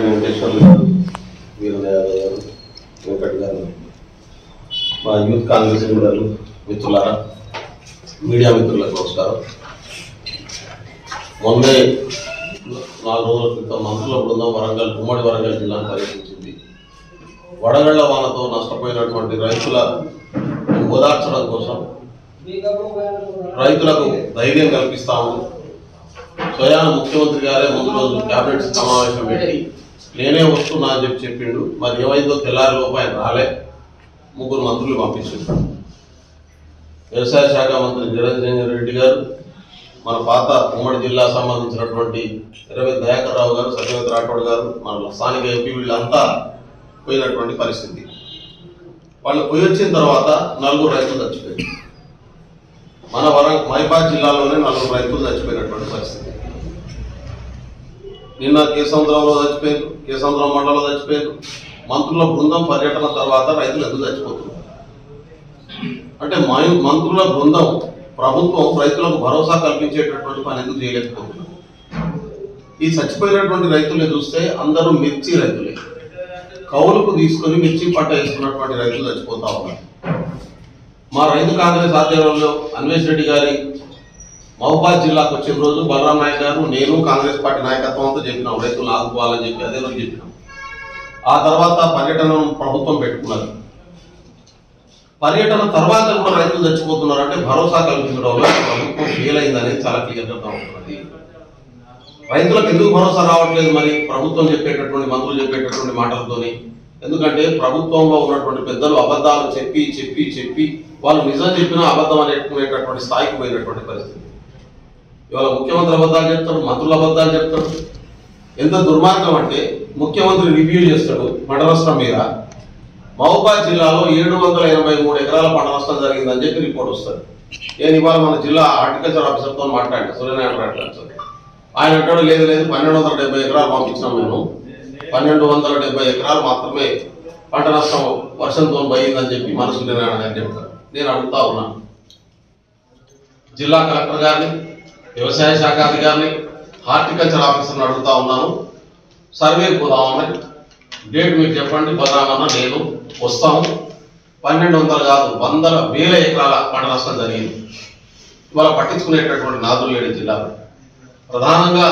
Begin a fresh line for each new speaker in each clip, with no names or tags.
వెంకటేశ్వర్లు గారు వీరదయాదవ్ గారు వెంకట్ గారు మా యూత్ కాంగ్రెస్ లీడర్లు మిత్రులారా మీడియా మిత్రులకు నమస్కారం మొన్నే నాలుగు రోజుల క్రితం మంత్రుల బృందం వరంగల్ ఉమ్మడి వరంగల్ జిల్లాను పర్యటించింది వడగళ్ల వానతో నష్టపోయినటువంటి రైతుల ఓదార్చడం కోసం రైతులకు ధైర్యం కల్పిస్తాము స్వయాన ముఖ్యమంత్రి గారే ముందు రోజు కేబినెట్ సమావేశం పెట్టి నేనే వస్తున్నా అని చెప్పి చెప్పిండు మరి ఏమైందో తెల్లారి లోపు ఆయన రాలే ముగ్గురు మంత్రులు పంపించిండు వ్యవసాయ శాఖ మంత్రి నిరంజన్ రెడ్డి గారు మన పాత ఉమ్మడి జిల్లా సంబంధించినటువంటి ఇరవై దయాకర్ రావు గారు సత్యవతి రాఠోడ్ గారు మన స్థానిక ఎంపీ వీళ్ళంతా పోయినటువంటి పరిస్థితి వాళ్ళు పోయి వచ్చిన తర్వాత నలుగురు రైతులు చచ్చిపోయారు మన వరం మైబాద్ జిల్లాలోనే నలుగురు రైతులు చచ్చిపోయినటువంటి పరిస్థితి నిన్న కేసముద్రంలో చచ్చిపోయారు కేసముద్రం మండలంలో చచ్చిపోయారు మంత్రుల బృందం పర్యటన తర్వాత రైతులు ఎందుకు చచ్చిపోతున్నారు అంటే మై- మంత్రుల బృందం ప్రభుత్వం రైతులకు భరోసా కల్పించేటటువంటి పని ఎందుకు చేయలేకపోతున్నారు ఈ చచ్చిపోయినటువంటి రైతుల్ని చూస్తే అందరూ మిర్చి రైతులే కౌలుకు తీసుకొని మిర్చి పంట వేసుకున్నటువంటి రైతులు చచ్చిపోతా ఉన్నారు మా రైతు కాంగ్రెస్ ఆధ్వర్యంలో అన్వేష్ రెడ్డి గారి మహబాద్ జిల్లాకు వచ్చిన రోజు బలరాం నాయక్ గారు నేను కాంగ్రెస్ పార్టీ నాయకత్వంతో చెప్పినాం రైతులు ఆదుకోవాలని చెప్పి అదే రోజు చెప్పినాం ఆ తర్వాత పర్యటనను ప్రభుత్వం పెట్టుకున్నది పర్యటన తర్వాత కూడా రైతులు చచ్చిపోతున్నారు అంటే భరోసా కల్పించడం వల్ల ప్రభుత్వం ఫెయిల్ అయిందనేది చాలా క్లియర్గా ఉంటున్నది రైతులకు ఎందుకు భరోసా రావట్లేదు మరి ప్రభుత్వం చెప్పేటటువంటి మంత్రులు చెప్పేటటువంటి మాటలతోని ఎందుకంటే ప్రభుత్వంలో ఉన్నటువంటి పెద్దలు అబద్ధాలు చెప్పి చెప్పి చెప్పి వాళ్ళు నిజం చెప్పినా అబద్ధం అనేటటువంటి స్థాయికి పోయినటువంటి పరిస్థితి ఇవాళ ముఖ్యమంత్రి అబద్ధాలు చెప్తాడు మంత్రులు అబద్ధాలు చెప్తాడు ఎంత దుర్మార్గం అంటే ముఖ్యమంత్రి రివ్యూ చేస్తాడు పంట నష్టం మీద మహబూబాద్ జిల్లాలో ఏడు వందల ఎనభై మూడు ఎకరాల పంట నష్టం జరిగిందని చెప్పి రిపోర్ట్ వస్తుంది నేను ఇవాళ మన జిల్లా హార్టికల్చర్ ఆఫీసర్తో మాట్లాడాను సూర్యనారాయణ హార్టికల్చర్ ఆయన అంటాడు లేదు లేదు పన్నెండు వందల డెబ్బై ఎకరాలు పంపించినాం మేము పన్నెండు వందల డెబ్బై ఎకరాలు మాత్రమే పంట నష్టం వర్షంతో పోయిందని చెప్పి మన సూర్యనారాయణ గారు చెప్తారు నేను అడుగుతా ఉన్నాను జిల్లా కలెక్టర్ గారిని వ్యవసాయ శాఖ అధికారిని హార్టికల్చర్ ఆఫీసర్ని అడుగుతా ఉన్నాను సర్వే పోదామని డేట్ మీరు చెప్పండి పోదామన్నా నేను వస్తాము పన్నెండు వందలు కాదు వందల వేల ఎకరాల పంట నష్టం జరిగింది ఇవాళ పట్టించుకునేటటువంటి నాదులు లేని జిల్లాలో ప్రధానంగా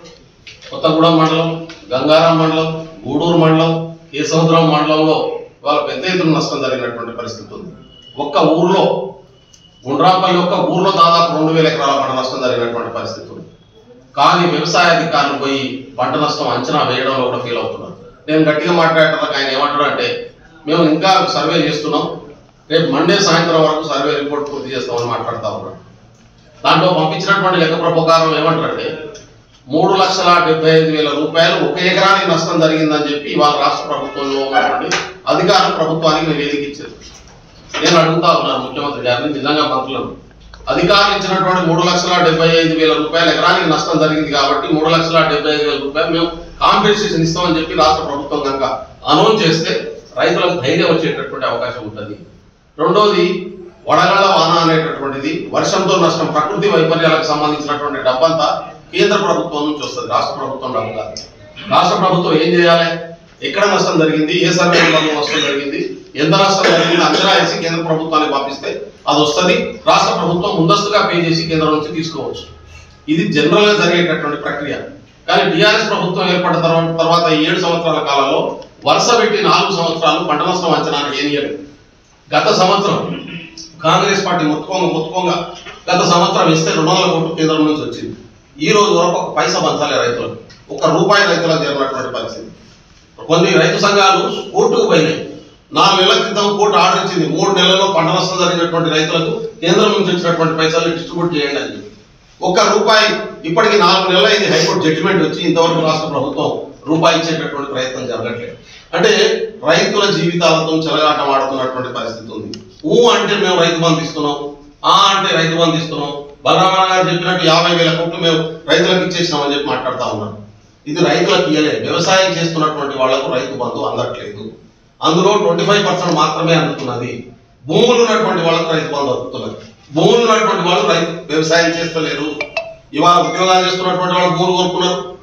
కొత్తగూడెం మండలం గంగారాం మండలం గూడూరు మండలం కేసముద్రం మండలంలో ఇవాళ పెద్ద ఎత్తున నష్టం జరిగినటువంటి పరిస్థితి ఉంది ఒక్క ఊర్లో గుండ్రాంపల్లి ఒక్క ఊర్లో దాదాపు రెండు వేల ఎకరాల పంట నష్టం జరిగినటువంటి పరిస్థితి ఉంది కానీ వ్యవసాయ అధికారులు పోయి పంట నష్టం అంచనా వేయడంలో కూడా ఫీల్ అవుతున్నారు నేను గట్టిగా మాట్లాడటానికి ఆయన ఏమంటాడు అంటే మేము ఇంకా సర్వే చేస్తున్నాం రేపు మండే సాయంత్రం వరకు సర్వే రిపోర్ట్ పూర్తి చేస్తామని మాట్లాడుతా ఉన్నాడు దాంట్లో పంపించినటువంటి లెక్క ప్రకారం ఏమంటారంటే మూడు లక్షల డెబ్బై ఐదు వేల రూపాయలు ఒక ఎకరానికి నష్టం జరిగిందని చెప్పి ఇవాళ రాష్ట్ర ప్రభుత్వంలో ఉన్నటువంటి అధికారులు ప్రభుత్వానికి నివేదిక ఇచ్చారు నేను అడుగుతా ఉన్నాను ముఖ్యమంత్రి గారిని నిజంగా మంత్రులను అధికారులు ఇచ్చినటువంటి మూడు లక్షల డెబ్బై ఐదు వేల రూపాయలు ఎకరానికి నష్టం జరిగింది కాబట్టి మూడు లక్షల డెబ్బై ఐదు వేల రూపాయలు మేము కాంపెన్సేషన్ ఇస్తామని చెప్పి రాష్ట్ర ప్రభుత్వం కనుక అనౌన్స్ చేస్తే రైతులకు ధైర్యం వచ్చేటటువంటి అవకాశం ఉంటుంది రెండోది వడగళ్ల వాన అనేటటువంటిది వర్షంతో నష్టం ప్రకృతి వైపర్యాలకు సంబంధించినటువంటి డబ్బంతా కేంద్ర ప్రభుత్వం నుంచి వస్తుంది రాష్ట్ర ప్రభుత్వం డబ్బు కాదు రాష్ట్ర ప్రభుత్వం ఏం చేయాలి ఎక్కడ నష్టం జరిగింది ఏ సర్వే నెంబర్లో నష్టం జరిగింది ఎంత నష్టం జరిగింది అంచనా వేసి కేంద్ర ప్రభుత్వానికి పంపిస్తే అది వస్తుంది రాష్ట్ర ప్రభుత్వం ముందస్తుగా పే చేసి కేంద్రం నుంచి తీసుకోవచ్చు ఇది జనరల్ గా జరిగేటటువంటి ప్రక్రియ కానీ టిఆర్ఎస్ ప్రభుత్వం ఏర్పడిన తర్వాత తర్వాత ఈ ఏడు సంవత్సరాల కాలంలో వరుస పెట్టి నాలుగు సంవత్సరాలు పంట నష్టం అంచనాను ఏనియలేదు గత సంవత్సరం కాంగ్రెస్ పార్టీ మొత్తుకోంగా మొత్తుకోంగా గత సంవత్సరం ఇస్తే రెండు వందల కోట్లు కేంద్రం నుంచి వచ్చింది ఈ రోజు వరకు ఒక పైసా పంచాలి రైతులకు ఒక రూపాయి రైతులకు జరిగినటువంటి పరిస్థితి కొన్ని రైతు సంఘాలు కోర్టుకు పోయినాయి నాలుగు నెలల క్రితం కోర్టు ఆర్డర్ ఇచ్చింది మూడు నెలల్లో పంట నష్టం జరిగినటువంటి రైతులకు కేంద్రం నుంచి వచ్చినటువంటి పైసలు డిస్ట్రిబ్యూట్ చేయండి అని చెప్పి ఒక్క రూపాయి ఇప్పటికి నాలుగు నెలలు అయింది హైకోర్టు జడ్జిమెంట్ వచ్చి ఇంతవరకు రాష్ట్ర ప్రభుత్వం రూపాయి ఇచ్చేటటువంటి ప్రయత్నం జరగట్లేదు అంటే రైతుల జీవితాలతో చెలగాటం ఆడుతున్నటువంటి పరిస్థితి ఉంది ఊ అంటే మేము రైతు బంధు ఇస్తున్నాం ఆ అంటే రైతు బంధు ఇస్తున్నాం బలరామన్న గారు చెప్పినట్టు యాభై వేల కోట్లు మేము రైతులకు ఇచ్చేసినామని చెప్పి మాట్లాడుతా ఉన్నాం ఇది రైతులకు ఇయ్యలేదు వ్యవసాయం చేస్తున్నటువంటి వాళ్లకు రైతు బంధు అందట్లేదు అందులో ట్వంటీ ఫైవ్ పర్సెంట్ మాత్రమే అందుతున్నది భూములు ఉన్నటువంటి వాళ్ళకు రైతు బంధు అందుతున్నది భూములు ఉన్నటువంటి వాళ్ళు రైతు వ్యవసాయం చేస్తలేరు ఇవాళ ఉద్యోగాలు చేస్తున్నటువంటి వాళ్ళు భూములు కోరుకున్నారు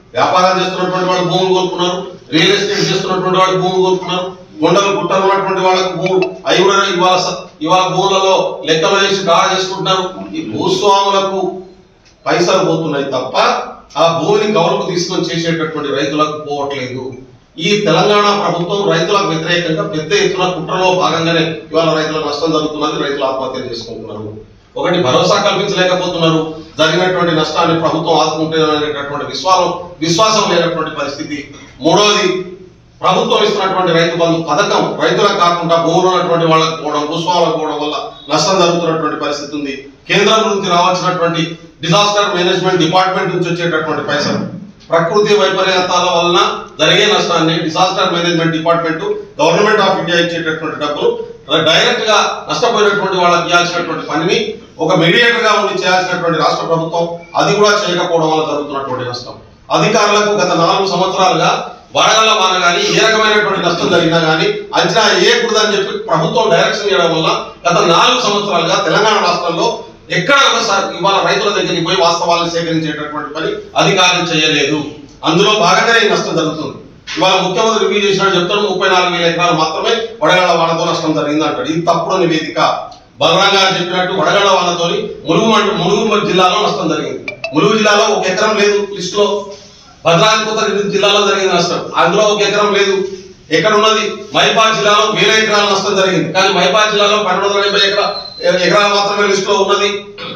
వ్యాపారం చేస్తున్నటువంటి వాళ్ళు భూములు కోరుకున్నారు రియల్ ఎస్టేట్ చేస్తున్నటువంటి వాళ్ళు భూములు కోరుకున్నారు కొండలు గుట్టలు ఉన్నటువంటి వాళ్ళకు భూములు అవి కూడా ఇవాళ స- ఇవాళ భూములలో లెక్కలు వేసి డ్రా చేసుకుంటున్నారు ఈ భూస్వాములకు పైసలు పోతున్నాయి తప్ప ఆ భూమిని కౌలుకు తీసుకొని చేసేటటువంటి రైతులకు పోవట్లేదు ఈ తెలంగాణ ప్రభుత్వం రైతులకు వ్యతిరేకంగా పెద్ద ఎత్తున కుట్రలో భాగంగానే ఇవాళ రైతులకు నష్టం జరుగుతున్నది రైతులు ఆత్మహత్యలు చేసుకుంటున్నారు ఒకటి భరోసా కల్పించలేకపోతున్నారు జరిగినటువంటి నష్టాన్ని ప్రభుత్వం ఆదుకుంటుందనేటటువంటి విశ్వాసం విశ్వాసం లేనటువంటి పరిస్థితి మూడవది ప్రభుత్వం ఇస్తున్నటువంటి రైతు బంధు పథకం రైతులకు కాకుండా భూములు ఉన్నటువంటి వాళ్ళకు పోవడం భూస్వాములకు పోవడం వల్ల నష్టం జరుగుతున్నటువంటి పరిస్థితి ఉంది కేంద్రం నుంచి రావాల్సినటువంటి డిజాస్టర్ మేనేజ్మెంట్ డిపార్ట్మెంట్ నుంచి వచ్చేటటువంటి పైసలు ప్రకృతి వైపరీత్యాల వలన జరిగే నష్టాన్ని disaster management department government of India ఇచ్చేటటువంటి డబ్బులు డైరెక్ట్ గా నష్టపోయినటువంటి వాళ్ళకి ఇవ్వాల్సినటువంటి పనిని ఒక మీడియేటర్ గా ఉండి చేయాల్సినటువంటి రాష్ట్ర ప్రభుత్వం అది కూడా చేయకపోవడం వల్ల జరుగుతున్నటువంటి నష్టం అధికారులకు గత నాలుగు సంవత్సరాలుగా వడగళ్ళ వాన కానీ ఏ రకమైనటువంటి నష్టం జరిగినా కానీ అంచనా వేయకూడదని చెప్పి ప్రభుత్వం డైరెక్షన్ చేయడం వల్ల గత నాలుగు సంవత్సరాలుగా తెలంగాణ రాష్ట్రంలో ఎక్కడ ఒకసారి ఇవాళ రైతుల దగ్గరికి పోయి వాస్తవాలను సేకరించేటటువంటి పని అధికారులు చేయలేదు అందులో భాగంగానే ఈ నష్టం జరుగుతుంది ఇవాళ ముఖ్యమంత్రి రివ్యూ చేసినట్టు చెప్తాడు ముప్పై నాలుగు వేల ఎకరాలు మాత్రమే వడగళ్ళ వానతో నష్టం జరిగింది అంటాడు ఇది తప్పుడు నివేదిక బలరాం గారు చెప్పినట్టు వడగళ్ళ వానతోని ములుగు మండ- ములుగు జిల్లాలో నష్టం జరిగింది ములుగు జిల్లాలో ఒక ఎకరం లేదు లిస్ట్ లో భద్రాద్రి కొత్తగూడెం జిల్లాలో జరిగిన నష్టం అందులో ఒక ఎకరం లేదు ఎక్కడ ఉన్నది మైబాద్ జిల్లాలో వేల ఎకరాల నష్టం జరిగింది కానీ మైబాద్ జిల్లాలో పన్నెండు వందల డెబ్బై ఎకరా ఎకరాలు మాత్రమే లిస్ట్ లో ఉన్నది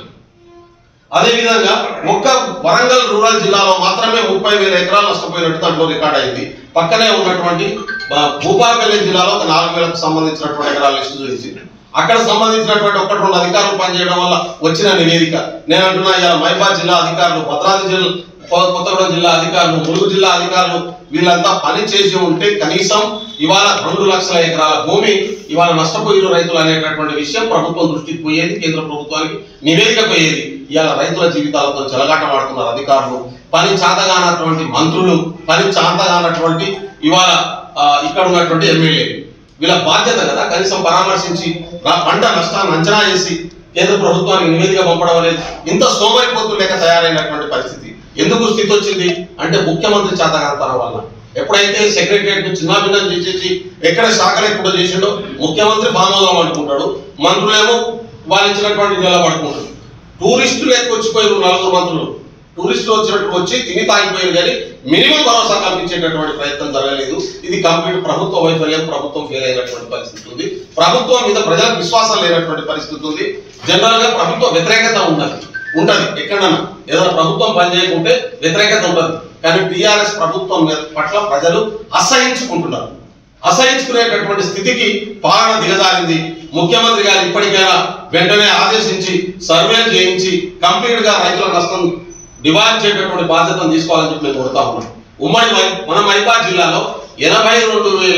అదే విధంగా ఒక్క వరంగల్ రూరల్ జిల్లాలో మాత్రమే ముప్పై వేల ఎకరాలు నష్టపోయినట్టు దాంట్లో రికార్డ్ అయింది పక్కనే ఉన్నటువంటి ఆ, భూపాలపల్లి జిల్లాలో ఒక నాలుగు వేలకు సంబంధించినటువంటి ఎకరాల లిస్టు చూపించింది అక్కడ సంబంధించినటువంటి ఒకటి రెండు అధికారులు పనిచేయడం వల్ల వచ్చిన నివేదిక నేను అంటున్నా ఇలా మైబాద్ జిల్లా అధికారులు భద్రాద్రి జిల్లా కొ- కొత్తగూడెం జిల్లా అధికారులు ములుగు జిల్లా అధికారులు వీళ్ళంతా పని చేసి ఉంటే కనీసం ఇవాళ రెండు లక్షల ఎకరాల భూమి ఇవాళ నష్టపోయిన రైతులు అనేటటువంటి విషయం ప్రభుత్వం దృష్టికి పోయేది కేంద్ర ప్రభుత్వానికి నివేదిక పోయేది ఇవాళ రైతుల జీవితాలతో చెలగాటమాడుతున్నారు అధికారులు పని చాతగానటువంటి మంత్రులు పని చాతగానటువంటి ఇవాళ ఆ, ఇక్కడ ఉన్నటువంటి ఎమ్మెల్యే వీళ్ళ బాధ్యత కదా కనీసం పరామర్శించి రా- పంట నష్టాన్ని అంచనా వేసి కేంద్ర ప్రభుత్వానికి నివేదిక పంపడం అనేది ఇంత సోమరిపోతు లేక తయారైనటువంటి పరిస్థితి ఎందుకు స్థితి వచ్చింది అంటే ముఖ్యమంత్రి చేతగాంతనం వల్ల ఎప్పుడైతే సెక్రటరియట్ చిన్నాభిన్నం చేసేసి ఎక్కడ శాఖలు ఎప్పుడు చేసిండో ముఖ్యమంత్రి బామోదం అనుకుంటాడు మంత్రులేమో వాళ్ళు ఇచ్చినటువంటి నెల పడుకుంటాడు టూరిస్టులు ఎక్కువ వచ్చిపోయారు నలుగురు మంత్రులు టూరిస్టులు వచ్చినట్టు వచ్చి తిని తాగిపోయారు కానీ మినిమం భరోసా కల్పించేటటువంటి ప్రయత్నం జరగలేదు ఇది కంప్లీట్ ప్రభుత్వ వైఫల్యం ప్రభుత్వం ఫెయిల్ అయినటువంటి పరిస్థితి ఉంది ప్రభుత్వం మీద ప్రజలకు విశ్వాసం లేనటువంటి పరిస్థితి ఉంది జనరల్ గా ప్రభుత్వ వ్యతిరేకత ఉన్నది ఉంటది ఎక్కడన్నా ఏదైనా ప్రభుత్వం పనిచేయకుంటే వ్యతిరేకత ఉంటది కానీ టిఆర్ఎస్ ప్రభుత్వం మీద పట్ల ప్రజలు అసహించుకుంటున్నారు అసహించుకునేటటువంటి స్థితికి పాలన దిగజారింది ముఖ్యమంత్రి గారు ఇప్పటికైనా వెంటనే ఆదేశించి సర్వేలు చేయించి కంప్లీట్ గా రైతుల నష్టం డిమాండ్ చేయటటువంటి బాధ్యతను తీసుకోవాలని చెప్పి మేము కోరుతా ఉన్నాం ఉమ్మడి మై- మన మైబాద్ జిల్లాలో ఎనభై రెండు వేల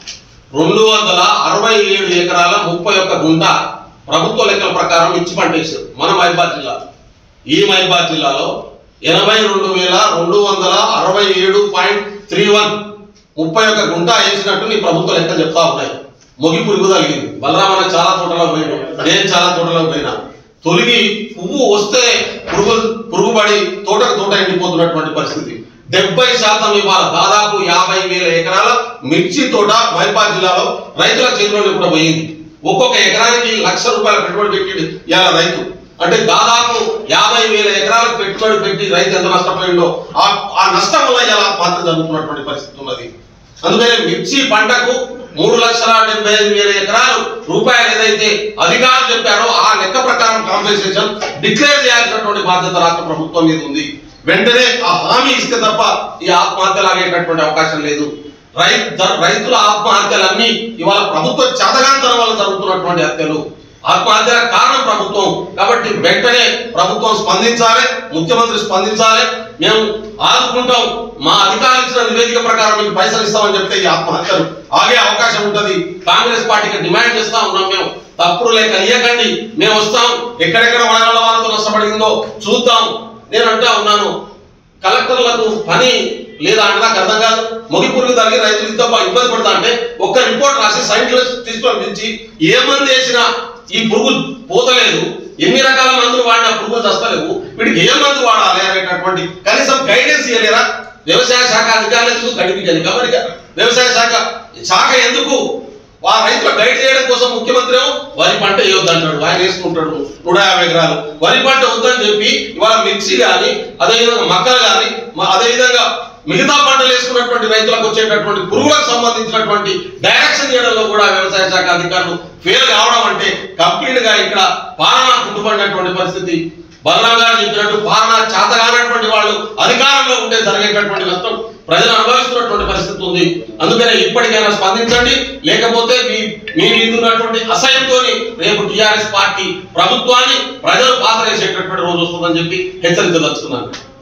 రెండు వందల అరవై ఏడు ఎకరాల ముప్పై ఒక్క గుంట ప్రభుత్వ లెక్కల ప్రకారం ఇచ్చి పంటేశారు మన మైబాద్ జిల్లా ఈ మైబాద్ జిల్లాలో ఎనభై రెండు వేల రెండు వందల అరవై ఏడు పాయింట్ త్రీ వన్ ముప్పై ఒక్క గుంట వేసినట్టు నీ ప్రభుత్వ లెక్కలు చెప్తా ఉన్నాయి మొగి పురుగు తగిలింది బలరామన్న చాలా తోటలో పోయినాడు నేను చాలా తోటలో పోయినా తొలిగి పువ్వు వస్తే పురుగు పురుగుపడి తోటకు తోట ఎండిపోతున్నటువంటి పరిస్థితి డెబ్బై శాతం ఇవాళ దాదాపు యాభై వేల ఎకరాల మిర్చి తోట మైపాడ్ జిల్లాలో రైతుల చేతిలోనే కూడా పోయింది ఒక్కొక్క ఎకరానికి లక్ష రూపాయల పెట్టుబడి పెట్టిండు ఇవాళ రైతు అంటే దాదాపు యాభై వేల ఎకరాలకు పెట్టుబడి పెట్టి రైతు ఎంత నష్టపోయిండో ఆ ఆ నష్టం వల్ల ఇలా ఆత్మహత్య జరుగుతున్నటువంటి పరిస్థితి ఉన్నది అందుకనే మిర్చి పంటకు మూడు లక్షల డెబ్బై ఐదు వేల ఎకరాలు రూపాయలు ఏదైతే అధికారులు చెప్పారో ఆ లెక్క ప్రకారం కాంపెన్సేషన్ డిక్లేర్ చేయాల్సినటువంటి బాధ్యత రాష్ట్ర ప్రభుత్వం మీద ఉంది వెంటనే ఆ హామీ ఇస్తే తప్ప ఈ ఆత్మహత్యలు ఆగేటటువంటి అవకాశం లేదు రైతు రైతుల ఆత్మహత్యలన్నీ ఇవాళ ప్రభుత్వ చేతగాంతరం వల్ల జరుగుతున్నటువంటి హత్యలు ఆత్మహత్యల కారణం ప్రభుత్వం కాబట్టి వెంటనే ప్రభుత్వం స్పందించాలి ముఖ్యమంత్రి స్పందించాలి మేము ఆదుకుంటాం మా అధికారులు ఇచ్చిన నివేదిక ప్రకారం మీకు పైసలు ఇస్తామని చెప్తే ఈ ఆత్మహత్యలు ఆగే అవకాశం ఉంటది కాంగ్రెస్ పార్టీకి డిమాండ్ చేస్తా ఉన్నాం మేము తప్పుడు లేక ఇయ్యకండి మేము వస్తాం ఎక్కడెక్కడ వడగళ్ళ వాళ్ళతో నష్టపడిందో చూద్దాం నేను అంటా ఉన్నాను కలెక్టర్లకు పని లేదా అంటే నాకు అర్థం కాదు మొగి పురుగు తగిలి రైతులు ఇంత బా- ఇబ్బంది పడతా అంటే ఒక్క రిపోర్ట్ రాసి సైంటిస్ట్ తీసుకొని పిలిచి ఏ మంది వేసినా ఈ పురుగు పోతలేదు ఎన్ని రకాల మందులు వాడినా పురుగులు చస్తలేవు వీటికి ఏ మందు వాడాలి అనేటటువంటి కనీసం గైడెన్స్ ఇవ్వలేరా వ్యవసాయ శాఖ అధికారులు ఎందుకు గడిపించండి గమనిక వ్యవసాయ శాఖ శాఖ ఎందుకు ఆ రైతుల గైడ్ చేయడం కోసం ముఖ్యమంత్రి ఏమో వరి పంట వేయొద్దు అంటాడు ఆయన వేసుకుంటాడు నూట యాభై ఎకరాలు వరి పంట వద్దని చెప్పి ఇవాళ మిర్చి కానీ అదేవిధంగా మక్కలు కానీ అదేవిధంగా మిగతా పంటలు వేసుకున్నటువంటి రైతులకు వచ్చేటటువంటి పురుగులకు సంబంధించినటువంటి డైరెక్షన్ చేయడంలో కూడా వ్యవసాయ శాఖ అధికారులు ఫెయిల్ కావడం అంటే కంప్లీట్ గా ఇక్కడ పాలన కుంటుపడినటువంటి పరిస్థితి బలరాం గారు చెప్పినట్టు పాలన చేతగానటువంటి వాళ్ళు అధికారంలో ఉంటే జరిగేటటువంటి నష్టం ప్రజలు అనుభవిస్తున్నటువంటి పరిస్థితి ఉంది అందుకనే ఇప్పటికైనా స్పందించండి లేకపోతే మీ మీ మీద ఉన్నటువంటి అసహ్యంతోని రేపు టిఆర్ఎస్ పార్టీ ప్రభుత్వాన్ని ప్రజలు పాత్ర వేసేటటువంటి రోజు వస్తుందని చెప్పి హెచ్చరించదలుచుకున్నాను